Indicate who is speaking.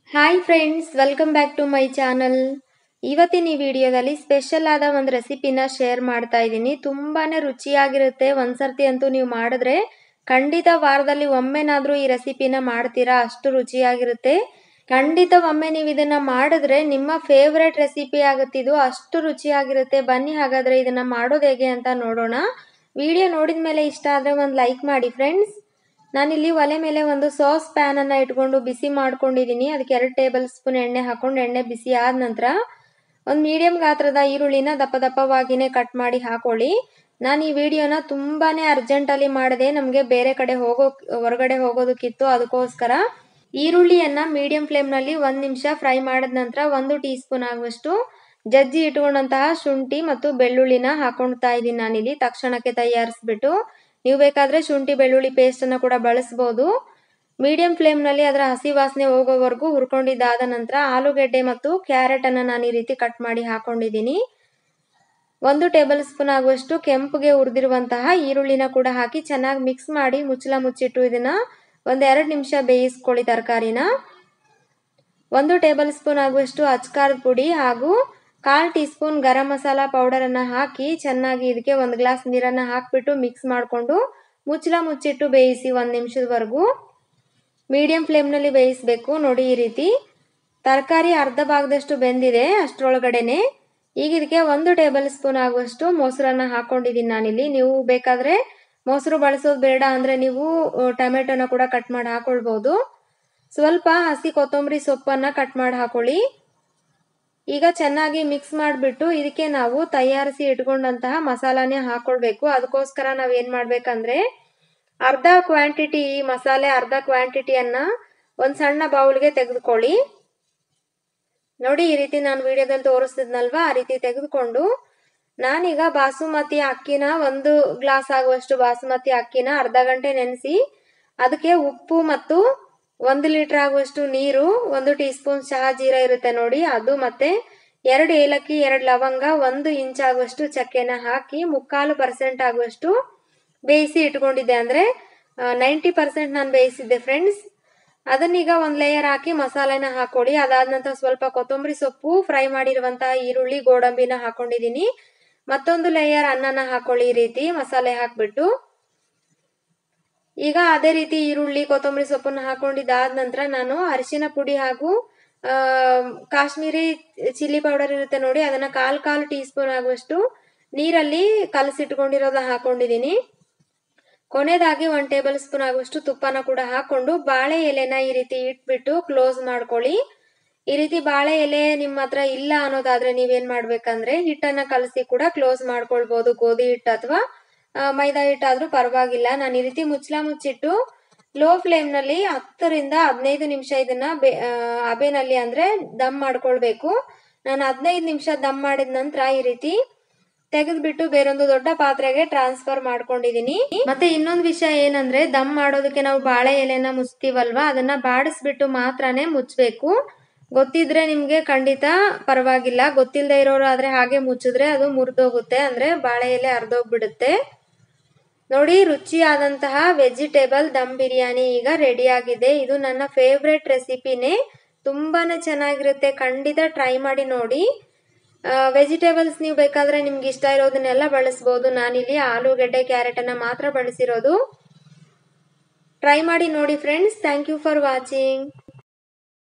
Speaker 1: hi friends welcome back to my channel ಇವತ್ತಿನ ಈ ವಿಡಿಯೋದಲ್ಲಿ ಸ್ಪೆಷಲ್ ಆದ ಒಂದು ರೆಸಿಪಿನ ಶೇರ್ ಮಾಡ್ತಾ ಇದ್ದೀನಿ ತುಂಬಾನೇ ರುಚಿಯಾಗಿರುತ್ತೆ ಒಂದ್ಸರ್ತಿ ಅಂತೂ ನೀವು ಮಾಡಿದ್ರೆ ಖಂಡಿತ ವಾರದಲ್ಲಿ ಒಮ್ಮೆನಾದ್ರೂ ಈ ರೆಸಿಪಿನ ಮಾಡ್ತೀರಾ ಅಷ್ಟು ರುಚಿಯಾಗಿರುತ್ತೆ ಖಂಡಿತ ಒಮ್ಮೆ ನೀವು ಇದನ್ನ ಮಾಡಿದ್ರೆ ನಿಮ್ಮ ಫೇವ್ರೆಟ್ ರೆಸಿಪಿ ಆಗುತ್ತಿದ್ದು ಅಷ್ಟು ರುಚಿಯಾಗಿರುತ್ತೆ ಬನ್ನಿ ಹಾಗಾದ್ರೆ ಇದನ್ನ ಮಾಡೋದು ಹೇಗೆ ಅಂತ ನೋಡೋಣ ವಿಡಿಯೋ ನೋಡಿದ ಮೇಲೆ ಇಷ್ಟ ಆದ್ರೆ ಒಂದು ಲೈಕ್ ಮಾಡಿ ಫ್ರೆಂಡ್ಸ್ ನಾನಿಲ್ಲಿ ಒಲೆ ಮೇಲೆ ಒಂದು ಸಾಸ್ ಪ್ಯಾನ್ ಅನ್ನ ಇಟ್ಕೊಂಡು ಬಿಸಿ ಮಾಡ್ಕೊಂಡಿದ್ದೀನಿ ಅದಕ್ಕೆ ಎರಡು ಟೇಬಲ್ ಸ್ಪೂನ್ ಎಣ್ಣೆ ಹಾಕೊಂಡು ಎಣ್ಣೆ ಬಿಸಿ ಆದ ನಂತರ ಒಂದು ಮೀಡಿಯಂ ಗಾತ್ರದ ಈರುಳ್ಳಿನ ದಪ್ಪ ದಪ್ಪವಾಗಿನೇ ಕಟ್ ಮಾಡಿ ಹಾಕೊಳ್ಳಿ ನಾನು ಈ ವಿಡಿಯೋನ ತುಂಬಾನೇ ಅರ್ಜೆಂಟಲ್ಲಿ ಮಾಡಿದೆ ನಮಗೆ ಬೇರೆ ಕಡೆ ಹೋಗೋ ಹೊರಗಡೆ ಹೋಗೋದಕ್ಕಿತ್ತು ಅದಕ್ಕೋಸ್ಕರ ಈರುಳ್ಳಿಯನ್ನ ಮೀಡಿಯಂ ಫ್ಲೇಮ್ನಲ್ಲಿ ಒಂದು ನಿಮಿಷ ಫ್ರೈ ಮಾಡಿದ ನಂತರ ಒಂದು ಟೀ ಸ್ಪೂನ್ ಆಗುವಷ್ಟು ಜಜ್ಜಿ ಇಟ್ಕೊಂಡಂತಹ ಶುಂಠಿ ಮತ್ತು ಬೆಳ್ಳುಳ್ಳಿನ ಹಾಕೊಳ್ತಾ ಇದ್ದೀನಿ ನಾನಿಲ್ಲಿ ತಕ್ಷಣಕ್ಕೆ ತಯಾರಿಸ್ಬಿಟ್ಟು ನೀವು ಬೇಕಾದ್ರೆ ಶುಂಠಿ ಬೆಳ್ಳುಳ್ಳಿ ಪೇಸ್ಟನ್ನು ಕೂಡ ಬಳಸ್ಬೋದು ಮೀಡಿಯಂ ಫ್ಲೇಮ್ನಲ್ಲಿ ಅದರ ಹಸಿ ವಾಸನೆ ಹೋಗೋವರೆಗೂ ಹುರ್ಕೊಂಡಿದ್ದಾದ ನಂತರ ಆಲೂಗೆಡ್ಡೆ ಮತ್ತು ಕ್ಯಾರೆಟನ್ನು ನಾನು ಈ ರೀತಿ ಕಟ್ ಮಾಡಿ ಹಾಕೊಂಡಿದ್ದೀನಿ ಒಂದು ಟೇಬಲ್ ಸ್ಪೂನ್ ಆಗುವಷ್ಟು ಕೆಂಪುಗೆ ಹುರಿದಿರುವಂತಹ ಈರುಳ್ಳಿನ ಕೂಡ ಹಾಕಿ ಚೆನ್ನಾಗಿ ಮಿಕ್ಸ್ ಮಾಡಿ ಮುಚ್ಚಲ ಮುಚ್ಚಿಟ್ಟು ಇದನ್ನ ಒಂದೆರಡು ನಿಮಿಷ ಬೇಯಿಸ್ಕೊಳ್ಳಿ ತರಕಾರಿನ ಒಂದು ಟೇಬಲ್ ಸ್ಪೂನ್ ಆಗುವಷ್ಟು ಅಚ್ಕಾರದ ಪುಡಿ ಹಾಗೂ ಕಾಲು ಟೀ ಸ್ಪೂನ್ ಗರಂ ಮಸಾಲ ಪೌಡರನ್ನು ಹಾಕಿ ಚೆನ್ನಾಗಿ ಇದಕ್ಕೆ ಒಂದು ಗ್ಲಾಸ್ ನೀರನ್ನು ಹಾಕಿಬಿಟ್ಟು ಮಿಕ್ಸ್ ಮಾಡಿಕೊಂಡು ಮುಚ್ಚಲ ಮುಚ್ಚಿಟ್ಟು ಬೇಯಿಸಿ ಒಂದು ನಿಮಿಷದವರೆಗೂ ಮೀಡಿಯಂ ಫ್ಲೇಮ್ನಲ್ಲಿ ಬೇಯಿಸಬೇಕು ನೋಡಿ ಈ ರೀತಿ ತರಕಾರಿ ಅರ್ಧ ಭಾಗದಷ್ಟು ಬೆಂದಿದೆ ಅಷ್ಟರೊಳಗಡೆನೆ ಈಗ ಇದಕ್ಕೆ ಒಂದು ಟೇಬಲ್ ಸ್ಪೂನ್ ಆಗುವಷ್ಟು ಮೊಸರನ್ನ ಹಾಕೊಂಡಿದ್ದೀನಿ ನಾನಿಲ್ಲಿ ನೀವು ಬೇಕಾದರೆ ಮೊಸರು ಬಳಸೋದು ಬೇಡ ಅಂದರೆ ನೀವು ಟೊಮೆಟೊನ ಕೂಡ ಕಟ್ ಮಾಡಿ ಹಾಕೊಳ್ಬೋದು ಸ್ವಲ್ಪ ಹಸಿ ಕೊತ್ತಂಬರಿ ಸೊಪ್ಪನ್ನು ಕಟ್ ಮಾಡಿ ಹಾಕೊಳ್ಳಿ ಈಗ ಚೆನ್ನಾಗಿ ಮಿಕ್ಸ್ ಮಾಡಿಬಿಟ್ಟು ಇದಕ್ಕೆ ನಾವು ತಯಾರಿಸಿ ಇಟ್ಕೊಂಡಂತಹ ಮಸಾಲಾನೇ ಹಾಕೊಳ್ಬೇಕು ಅದಕ್ಕೋಸ್ಕರ ನಾವು ಏನು ಮಾಡಬೇಕಂದ್ರೆ ಅರ್ಧ ಕ್ವಾಂಟಿಟಿ ಮಸಾಲೆ ಅರ್ಧ ಕ್ವಾಂಟಿಟಿಯನ್ನ ಒಂದು ಸಣ್ಣ ಬೌಲ್ಗೆ ತೆಗೆದುಕೊಳ್ಳಿ ನೋಡಿ ಈ ರೀತಿ ನಾನು ವಿಡಿಯೋದಲ್ಲಿ ತೋರಿಸ್ತಿದ್ನಲ್ವಾ ಆ ರೀತಿ ತೆಗೆದುಕೊಂಡು ನಾನೀಗ ಬಾಸುಮತಿ ಅಕ್ಕಿನ ಒಂದು ಗ್ಲಾಸ್ ಆಗುವಷ್ಟು ಬಾಸುಮತಿ ಅಕ್ಕಿನ ಅರ್ಧ ಗಂಟೆ ನೆನೆಸಿ ಅದಕ್ಕೆ ಉಪ್ಪು ಮತ್ತು ಒಂದು ಲೀಟರ್ ಆಗುವಷ್ಟು ನೀರು ಒಂದು ಟೀ ಸ್ಪೂನ್ ಚಹಾ ಜೀರ ಇರುತ್ತೆ ನೋಡಿ ಅದು ಮತ್ತೆ ಎರಡು ಏಲಕ್ಕಿ ಎರಡು ಲವಂಗ ಒಂದು ಇಂಚ್ ಆಗುವಷ್ಟು ಚಕ್ಕೆನ ಹಾಕಿ ಮುಕ್ಕಾಲು ಪರ್ಸೆಂಟ್ ಆಗುವಷ್ಟು ಬೇಯಿಸಿ ಇಟ್ಕೊಂಡಿದ್ದೆ ಅಂದರೆ ನೈಂಟಿ ಪರ್ಸೆಂಟ್ ನಾನು ಬೇಯಿಸಿದ್ದೆ ಫ್ರೆಂಡ್ಸ್ ಅದನ್ನೀಗ ಒಂದು ಲೇಯರ್ ಹಾಕಿ ಮಸಾಲೆನ ಹಾಕೊಳ್ಳಿ ಅದಾದ ನಂತರ ಸ್ವಲ್ಪ ಕೊತ್ತಂಬರಿ ಸೊಪ್ಪು ಫ್ರೈ ಮಾಡಿರುವಂತಹ ಈರುಳ್ಳಿ ಗೋಡಂಬಿನ ಹಾಕೊಂಡಿದ್ದೀನಿ ಮತ್ತೊಂದು ಲೇಯರ್ ಅನ್ನನ ಹಾಕೊಳ್ಳಿ ಈ ರೀತಿ ಮಸಾಲೆ ಹಾಕ್ಬಿಟ್ಟು ಈಗ ಅದೇ ರೀತಿ ಈರುಳ್ಳಿ ಕೊತ್ತಂಬರಿ ಸೊಪ್ಪನ್ನು ಹಾಕೊಂಡಿದ್ದಾದ ನಂತರ ನಾನು ಅರಿಶಿನ ಪುಡಿ ಹಾಗೂ ಕಾಶ್ಮೀರಿ ಚಿಲ್ಲಿ ಪೌಡರ್ ಇರುತ್ತೆ ನೋಡಿ ಅದನ್ನ ಕಾಲು ಕಾಲು ಟೀ ಸ್ಪೂನ್ ಆಗುವಷ್ಟು ನೀರಲ್ಲಿ ಕಲಸಿಟ್ಕೊಂಡಿರೋದ ಹಾಕೊಂಡಿದ್ದೀನಿ ಕೊನೆಯದಾಗಿ ಒಂದು ಟೇಬಲ್ ಸ್ಪೂನ್ ಆಗುವಷ್ಟು ತುಪ್ಪನ ಕೂಡ ಹಾಕೊಂಡು ಬಾಳೆ ಎಲೆನ ಈ ರೀತಿ ಇಟ್ಬಿಟ್ಟು ಕ್ಲೋಸ್ ಮಾಡ್ಕೊಳ್ಳಿ ಈ ರೀತಿ ಬಾಳೆ ಎಲೆ ನಿಮ್ಮ ಹತ್ರ ಇಲ್ಲ ಅನ್ನೋದಾದ್ರೆ ನೀವೇನ್ ಮಾಡ್ಬೇಕಂದ್ರೆ ಹಿಟ್ಟನ್ನ ಕಲಸಿ ಕೂಡ ಕ್ಲೋಸ್ ಮಾಡ್ಕೊಳ್ಬಹುದು ಗೋಧಿ ಹಿಟ್ಟು ಅಥವಾ ಮೈದಾ ಹಿಟ್ಟಾದ್ರೂ ಪರವಾಗಿಲ್ಲ ನಾನು ಈ ರೀತಿ ಮುಚ್ಚಲ ಮುಚ್ಚಿಟ್ಟು ಲೋ ಫ್ಲೇಮ್ ನಲ್ಲಿ ಹತ್ತರಿಂದ ಹದಿನೈದು ನಿಮಿಷ ಇದನ್ನ ಅಬೆನಲ್ಲಿ ಅಂದ್ರೆ ದಮ್ ಮಾಡ್ಕೊಳ್ಬೇಕು ನಾನು ಹದಿನೈದು ನಿಮಿಷ ದಮ್ ಮಾಡಿದ ನಂತರ ಈ ರೀತಿ ತೆಗೆದ್ಬಿಟ್ಟು ಬೇರೊಂದು ದೊಡ್ಡ ಪಾತ್ರೆಗೆ ಟ್ರಾನ್ಸ್ಫರ್ ಮಾಡ್ಕೊಂಡಿದೀನಿ ಮತ್ತೆ ಇನ್ನೊಂದು ವಿಷಯ ಏನಂದ್ರೆ ದಮ್ ಮಾಡೋದಕ್ಕೆ ನಾವು ಬಾಳೆ ಎಲೆನ ಮುಚ್ತೀವಲ್ವಾ ಅದನ್ನ ಬಾಡಿಸ್ಬಿಟ್ಟು ಮಾತ್ರನೇ ಮುಚ್ಚಬೇಕು ಗೊತ್ತಿದ್ರೆ ನಿಮ್ಗೆ ಖಂಡಿತ ಪರವಾಗಿಲ್ಲ ಗೊತ್ತಿಲ್ಲದೆ ಇರೋರು ಆದ್ರೆ ಹಾಗೆ ಮುಚ್ಚಿದ್ರೆ ಅದು ಮುರಿದೋಗುತ್ತೆ ಅಂದ್ರೆ ಬಾಳೆ ಎಲೆ ಅರ್ಧೋಗ್ಬಿಡುತ್ತೆ ನೋಡಿ ರುಚಿಯಾದಂತಹ ವೆಜಿಟೇಬಲ್ ದಮ್ ಬಿರಿಯಾನಿ ಈಗ ರೆಡಿ ಆಗಿದೆ ಇದು ನನ್ನ ಫೇವ್ರೆಟ್ ರೆಸಿಪಿನೇ ತುಂಬಾನೇ ಚೆನ್ನಾಗಿರುತ್ತೆ ಖಂಡಿತ ಟ್ರೈ ಮಾಡಿ ನೋಡಿ ವೆಜಿಟೇಬಲ್ಸ್ ನೀವು ಬೇಕಾದ್ರೆ ನಿಮ್ಗೆ ಇಷ್ಟ ಇರೋದನ್ನೆಲ್ಲ ಬಳಸ್ಬೋದು ನಾನಿಲ್ಲಿ ಆಲೂಗೆಡ್ಡೆ ಕ್ಯಾರೆಟನ್ನು ಮಾತ್ರ ಬಳಸಿರೋದು ಟ್ರೈ ಮಾಡಿ ನೋಡಿ friends thank you for watching